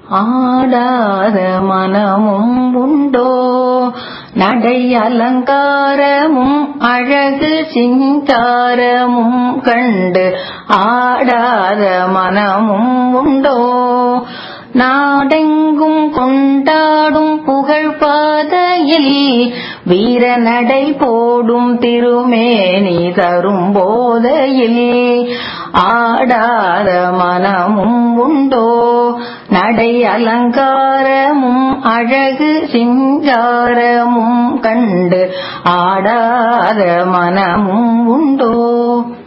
ஆடாத மனமும் உண்டோ நடை அலங்காரமும் அழகு சிங்காரமும் கண்டு ஆடாத மனமும் உண்டோ நாடெங்கும் கொண்டாடும் புகழ் பாதையில் வீர நடை போடும் திருமேனி தரும் போதையில் ஆடாத மனமும் உண்டோ நடை அலங்காரமும் அழகு சிங்காரமும் கண்டு ஆடாத மனமும் உண்டோ